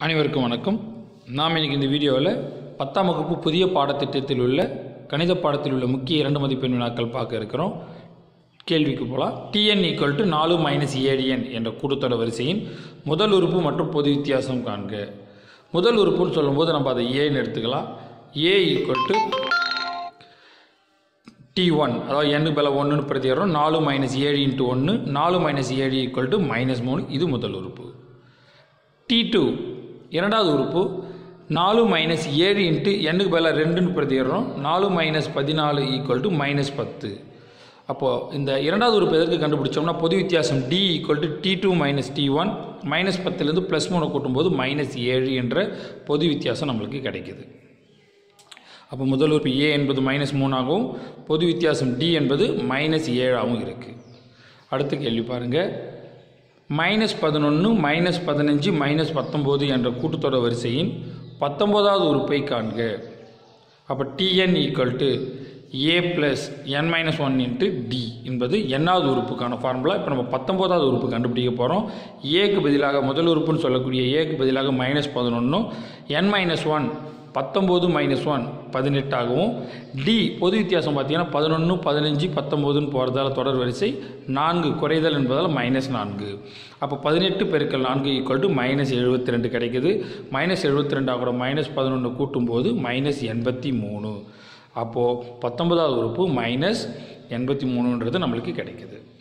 அனைவருக்கும் வணக்கம் நாம் இன்னைக்கு இந்த வீடியோவில் பத்தாம் வகுப்பு புதிய பாடத்திட்டத்தில் உள்ள கணித பாடத்தில் உள்ள முக்கிய இரண்டு மதிப்பெண் வினாக்கள் பார்க்க இருக்கிறோம் கேள்விக்கு போகலாம் டிஎன் ஈக்குவல் டு நாலு மைனஸ் ஏடிஎன் என்ற கூட்டுத்தொடர் வரிசையின் முதல் உறுப்பு மற்றும் பொது வித்தியாசம் காண்க முதல் உறுப்புன்னு சொல்லும்போது நம்ம அதை ஏன்னு எடுத்துக்கலாம் a equal to t one அதாவது எண்ணு பல ஒன்றுன்னு பிரதிகிறோம் நாலு மைனஸ் ஏழு இன்ட்டு ஒன்று நாலு மைனஸ் ஏழு ஈக்குவல் டு மைனஸ் மூணு இது முதல் உறுப்பு டி டூ இரண்டாவது உறுப்பு நாலு மைனஸ் ஏழு இன்ட்டு எண்ணுக்கு பதிலாக ரெண்டுன்னு பிரதிடுறோம் நாலு மைனஸ் பதினாலு ஈக்குவல் டு மைனஸ் பத்து அப்போது இந்த இரண்டாவது உறுப்பு எதற்கு கண்டுபிடிச்சோம்னா பொது வித்தியாசம் d equal to t two minus t one minus பத்துலேருந்து ப்ளஸ் மூணு கூட்டும்போது மைனஸ் ஏழு என்ற பொது வித்தியாசம் நம்மளுக்கு கிடைக்குது அப்போ முதல் உறுப்பு ஏ என்பது மைனஸ் மூணாகவும் பொது வித்தியாசம் டி என்பது மைனஸ் ஏழாகவும் இருக்குது அடுத்த கேள்வி பாருங்கள் மைனஸ் பதினொன்று மைனஸ் பதினஞ்சு மைனஸ் பத்தொம்போது என்ற கூட்டுத்தொடர் வரிசையின் பத்தொம்போதாவது உறுப்பை காண்க அப்போ t n equal to a plus n minus one into d என்பது எண்ணாவது உறுப்புக்கான ஃபார்முலா இப்போ நம்ம பத்தொம்போதாவது உறுப்பு கண்டுபிடிக்க போகிறோம் ஏக்கு பதிலாக முதல் உறுப்புன்னு சொல்லக்கூடிய ஏக்கு பதிலாக மைனஸ் பதினொன்றும் என் மைனஸ் ஒன் பத்தொம்போது மைனஸ் ஒன் பதினெட்டாகவும் டி பொது வித்தியாசம் பார்த்தீங்கன்னா பதினொன்று பதினஞ்சு பத்தொம்போதுன்னு போகிறதால தொடர் வரிசை நான்கு குறைதல் என்பதால் மைனஸ் நான்கு அப்போ பதினெட்டு பெருக்கல் நான்கு ஈக்குவல் டு மைனஸ் எழுபத்தி ரெண்டு கிடைக்குது மைனஸ் எழுபத்தி ரெண்டாக கூட மைனஸ் பதினொன்று கூட்டும்போது மைனஸ் எண்பத்தி மூணு அப்போது பத்தொன்பதாவது உறுப்பு மைனஸ் எண்பத்தி மூணுன்றது நம்மளுக்கு கிடைக்குது